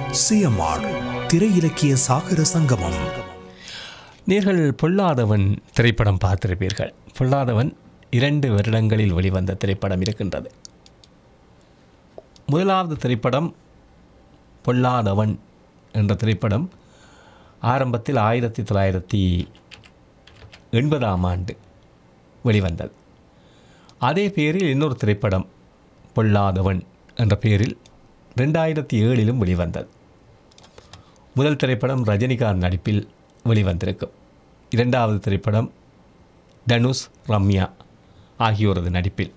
CMR திரை இலக்கிய சாகர சங்கமம் நீங்கள் பொல்லாதவன் திரைப்படம் பார்த்திருப்பீர்கள் பொல்லாதவன் இரண்டு வருடங்களில் வெளிவந்த திரைப்படம் இருக்கின்றது முதலாவது திரைப்படம் பொல்லாதவன் என்ற திரைப்படம் ஆரம்பத்தில் ஆயிரத்தி தொள்ளாயிரத்தி எண்பதாம் ஆண்டு வெளிவந்தது அதே பேரில் இன்னொரு திரைப்படம் பொல்லாதவன் என்ற பெயரில் ரெண்டாயிரத்தி ஏழிலும் வெளிவந்தது முதல் திரைப்படம் ரஜினிகாந்த் நடிப்பில் வெளிவந்திருக்கும் இரண்டாவது திரைப்படம் தனுஷ் ரம்யா ஆகியோரது நடிப்பில்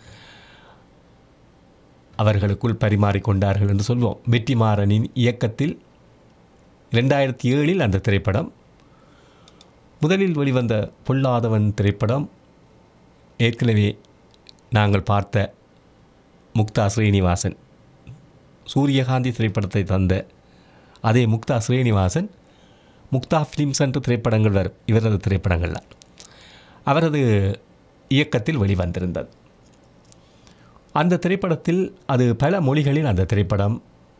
அவர்களுக்குள் பரிமாறிக்கொண்டார்கள் என்று சொல்வோம் வெற்றிமாறனின் இயக்கத்தில் ரெண்டாயிரத்தி ஏழில் அந்த திரைப்படம் முதலில் வெளிவந்த பொல்லாதவன் திரைப்படம் ஏற்கனவே நாங்கள் பார்த்த முக்தா ஸ்ரீனிவாசன் சூரியகாந்தி திரைப்படத்தை தந்த அதே முக்தா ஸ்ரீனிவாசன் முக்தா ஃபிலிம்ஸ் என்ற திரைப்படங்கள் வரும் இவரது திரைப்படங்கள்லாம் அவரது இயக்கத்தில் வெளிவந்திருந்தது அந்த திரைப்படத்தில் அது பல மொழிகளில் அந்த திரைப்படம்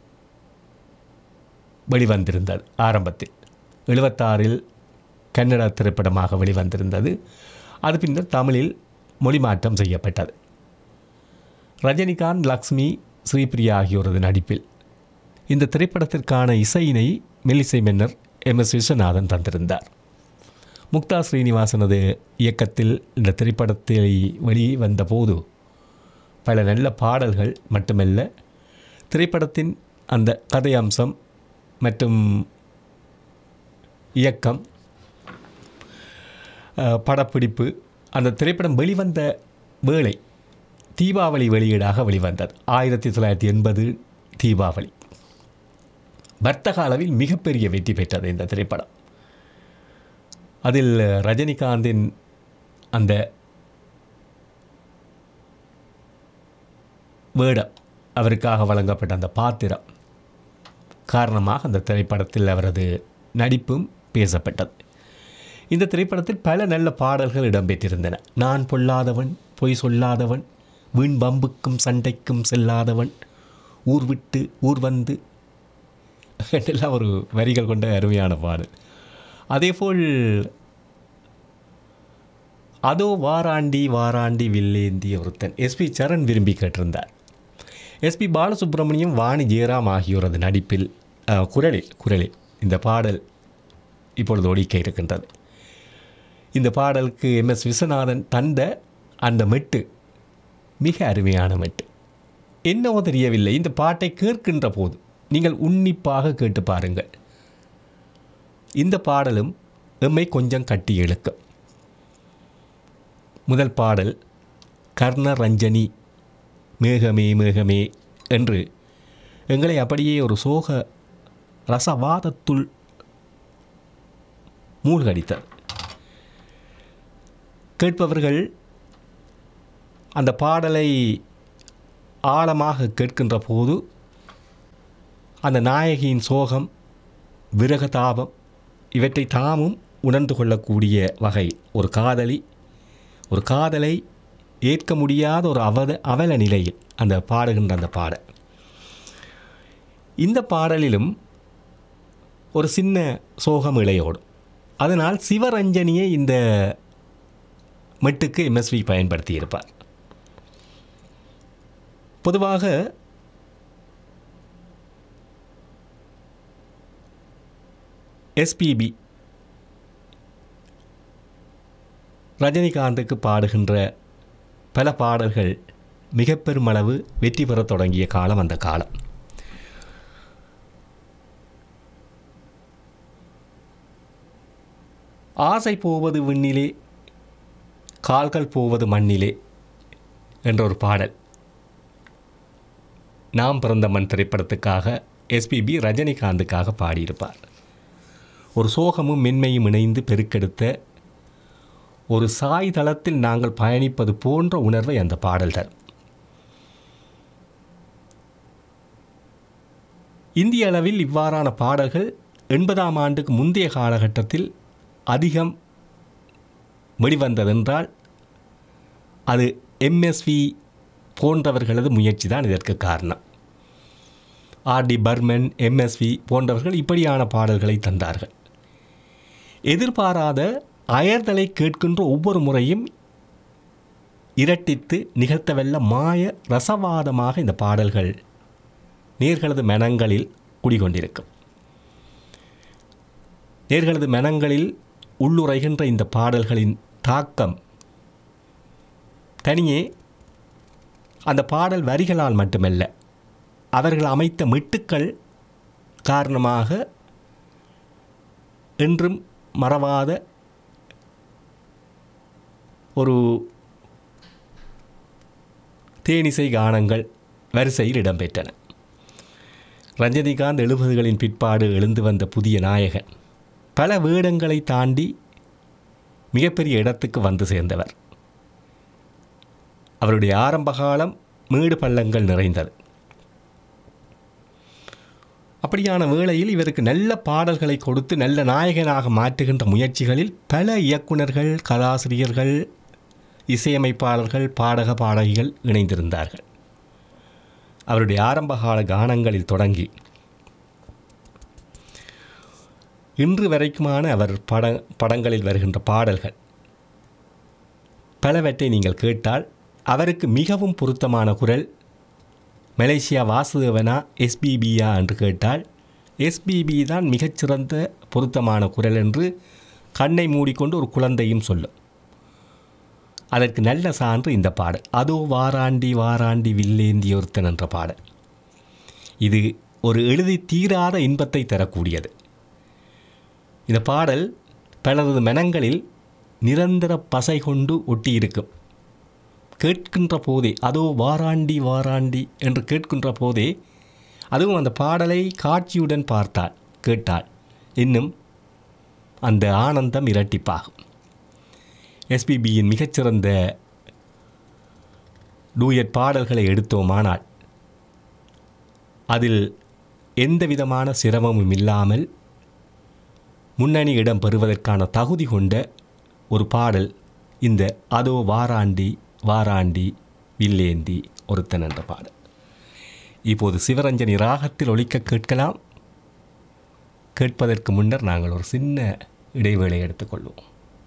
வெளிவந்திருந்தது ஆரம்பத்தில் எழுபத்தாறில் கன்னட திரைப்படமாக வெளிவந்திருந்தது அது பின்னர் தமிழில் மொழிமாற்றம் செய்யப்பட்டது ரஜினிகாந்த் லக்ஷ்மி ஸ்ரீபிரியா ஆகியோரது நடிப்பில் இந்த திரைப்படத்திற்கான இசையினை மெல்லிசை மன்னர் எம் எஸ் விஸ்வநாதன் தந்திருந்தார் முக்தா ஸ்ரீனிவாசனது இயக்கத்தில் இந்த திரைப்படத்தை வெளிவந்த போது பல நல்ல பாடல்கள் மட்டுமல்ல திரைப்படத்தின் அந்த கதை அம்சம் மற்றும் இயக்கம் அஹ், படப்பிடிப்பு அந்த திரைப்படம் வெளிவந்த வேளை தீபாவளி வெளியீடாக வெளிவந்தது ஆயிரத்தி தொள்ளாயிரத்தி எண்பது தீபாவளி வர்த்தக அளவில் மிகப்பெரிய வெற்றி பெற்றது இந்த திரைப்படம் அதில் ரஜினிகாந்தின் அந்த வேடம் அவருக்காக வழங்கப்பட்ட அந்த பாத்திரம் காரணமாக அந்த திரைப்படத்தில் அவரது நடிப்பும் பேசப்பட்டது இந்த திரைப்படத்தில் பல நல்ல பாடல்கள் இடம்பெற்றிருந்தன நான் பொல்லாதவன் பொய் சொல்லாதவன் வீண் பம்புக்கும் சண்டைக்கும் செல்லாதவன் ஊர் விட்டு ஊர் வந்து எல்லாம் ஒரு வரிகள் கொண்ட அருமையான பாடல் அதேபோல் அதோ வாராண்டி வாராண்டி வில்லேந்தி ஒருத்தன் எஸ்பி சரண் விரும்பி கேட்டிருந்தார் எஸ்பி பாலசுப்ரமணியம் வாணி ஜெயராம் ஆகியோரது நடிப்பில் அஹ், குரலில் குரலில் இந்த பாடல் இப்பொழுது ஒலிக்க இருக்கின்றது இந்த பாடலுக்கு எம் எஸ் விஸ்வநாதன் தந்த அந்த மெட்டு மிக அருமையான மெட்டு என்னவோ தெரியவில்லை இந்த பாட்டை கேட்கின்ற போது நீங்கள் உன்னிப்பாக கேட்டு பாருங்கள் இந்த பாடலும் எம்மை கொஞ்சம் கட்டி இழுக்கும் முதல் பாடல் கர்ண ரஞ்சனி மேகமே மேகமே என்று எங்களை அப்படியே ஒரு சோக ரசவாதத்துள் மூழ்கடித்தது கேட்பவர்கள் அந்த பாடலை ஆழமாக கேட்கின்ற போது அந்த நாயகியின் சோகம் விரகதாபம் இவற்றை தாமும் உணர்ந்து கொள்ளக்கூடிய வகை ஒரு காதலி ஒரு காதலை ஏற்க முடியாத ஒரு அவத அவல நிலையில் அந்த பாடுகின்ற அந்த பாடல் இந்த பாடலிலும் ஒரு சின்ன சோகம் இழையோடும் அதனால் சிவரஞ்சனியை இந்த மெட்டுக்கு எம்எஸ்வி பயன்படுத்தியிருப்பார் பொதுவாக எஸ்பிபி ரஜினிகாந்துக்கு பாடுகின்ற பல பாடல்கள் மிக பெருமளவு வெற்றி பெறத் தொடங்கிய காலம் அந்த காலம் ஆசை போவது விண்ணிலே கால்கள் போவது மண்ணிலே என்ற ஒரு பாடல் நாம் பிறந்த மண் திரைப்படத்துக்காக எஸ்பிபி ரஜினிகாந்துக்காக பாடியிருப்பார் ஒரு சோகமும் மென்மையும் இணைந்து பெருக்கெடுத்த ஒரு சாய் தளத்தில் நாங்கள் பயணிப்பது போன்ற உணர்வை அந்த பாடல் தரும் இந்திய அளவில் இவ்வாறான பாடல்கள் எண்பதாம் ஆண்டுக்கு முந்தைய காலகட்டத்தில் அதிகம் வெளிவந்ததென்றால் அது எம்எஸ்வி போன்றவர்களது முயற்சி தான் இதற்கு காரணம் ஆர்டி பர்மன் எம்எஸ்வி போன்றவர்கள் இப்படியான பாடல்களை தந்தார்கள் எதிர்பாராத அயர்தலை கேட்கின்ற ஒவ்வொரு முறையும் இரட்டித்து நிகழ்த்தவல்ல மாய ரசவாதமாக இந்த பாடல்கள் நேர்களது மனங்களில் குடிகொண்டிருக்கும் நேர்களது மனங்களில் உள்ளுரைகின்ற இந்த பாடல்களின் தாக்கம் தனியே அந்த பாடல் வரிகளால் மட்டுமல்ல அவர்கள் அமைத்த மெட்டுக்கள் காரணமாக என்றும் மறவாத ஒரு தேனிசை கானங்கள் வரிசையில் இடம்பெற்றன ரஜினிகாந்த் எழுபதுகளின் பிற்பாடு எழுந்து வந்த புதிய நாயகன் பல வேடங்களை தாண்டி மிகப்பெரிய இடத்துக்கு வந்து சேர்ந்தவர் அவருடைய ஆரம்ப காலம் மேடு பள்ளங்கள் நிறைந்தது அப்படியான வேளையில் இவருக்கு நல்ல பாடல்களை கொடுத்து நல்ல நாயகனாக மாற்றுகின்ற முயற்சிகளில் பல இயக்குனர்கள் கதாசிரியர்கள் இசையமைப்பாளர்கள் பாடக பாடகிகள் இணைந்திருந்தார்கள் அவருடைய ஆரம்பகால கானங்களில் தொடங்கி இன்று வரைக்குமான அவர் பட படங்களில் வருகின்ற பாடல்கள் பலவற்றை நீங்கள் கேட்டால் அவருக்கு மிகவும் பொருத்தமான குரல் மலேசியா வாசுதேவனா எஸ்பிபியா என்று கேட்டால் எஸ்பிபி தான் மிகச்சிறந்த பொருத்தமான குரல் என்று கண்ணை மூடிக்கொண்டு ஒரு குழந்தையும் சொல்லும் அதற்கு நல்ல சான்று இந்த பாடல் அதோ வாராண்டி வாராண்டி வில்லேந்தி ஒருத்தன் என்ற பாடல் இது ஒரு எழுதி தீராத இன்பத்தை தரக்கூடியது இந்த பாடல் பலரது மனங்களில் நிரந்தர பசை கொண்டு ஒட்டியிருக்கும் கேட்கின்ற போதே அதோ வாராண்டி வாராண்டி என்று கேட்கின்ற போதே அதுவும் அந்த பாடலை காட்சியுடன் பார்த்தாள் கேட்டாள் இன்னும் அந்த ஆனந்தம் இரட்டிப்பாகும் எஸ்பிபியின் மிகச்சிறந்த டூயட் பாடல்களை எடுத்தோமானால் அதில் எந்த விதமான சிரமமும் இல்லாமல் முன்னணி இடம் பெறுவதற்கான தகுதி கொண்ட ஒரு பாடல் இந்த அதோ வாராண்டி வாராண்டி வில்லேந்தி ஒருத்தன் என்ற பாடல் இப்போது சிவரஞ்சனி ராகத்தில் ஒலிக்க கேட்கலாம் கேட்பதற்கு முன்னர் நாங்கள் ஒரு சின்ன இடைவேளை எடுத்துக்கொள்வோம்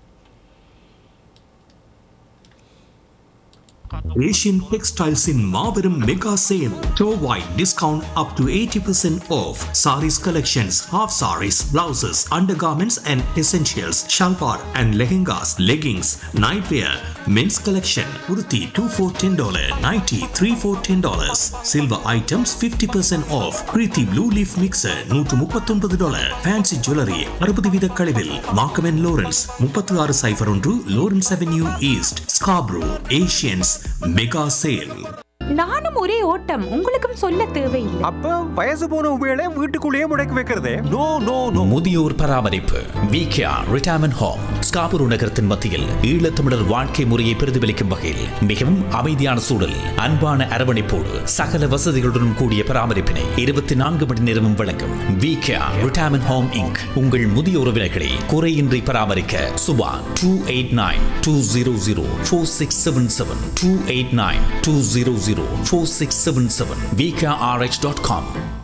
Asian Textiles in Marverum Mega Sale. Store-wide discount up to 80% off. Saris collections, half saris, blouses, undergarments and essentials, shalwar and lehengas, leggings, nightwear, men's collection, kurti 2 for $10, nighty 3 for $10. Silver items 50% off. Preeti Blue Leaf Mixer 139 dollar. Fancy Jewelry 60 வீத கழிவில். Markham and Lawrence 36 சைபர் ஒன்று Lawrence Avenue East, Scarborough, Asians Mega Sale. நானும் ஒரே ஓட்டம் உங்களுக்கும் சொல்ல தேவையில்லை அப்ப வயசு போன உபயோக வீட்டுக்குள்ளேயே முடக்கி வைக்கிறதே நோ நோ நோ முதியோர் பராமரிப்பு விகேஆர் ரிட்டையர்மெண்ட் ஹோம் ஸ்காபூர் நகரத்தின் மத்தியில் ஈழத்தமிழர் வாழ்க்கை முறையை பிரதிபலிக்கும் வகையில் மிகவும் அமைதியான சூழல் அன்பான அரவணைப்போடு சகல வசதிகளுடன் கூடிய பராமரிப்பினை இருபத்தி நான்கு மணி நேரமும் வழங்கும் விகேஆர் ரிட்டையர்மெண்ட் ஹோம் இங்க் உங்கள் முதிய உறவினர்களை குறையின்றி பராமரிக்க Subha two eight nine two zero zero four six seven seven two eight nine two zero zero four six seven seven VKRH dot com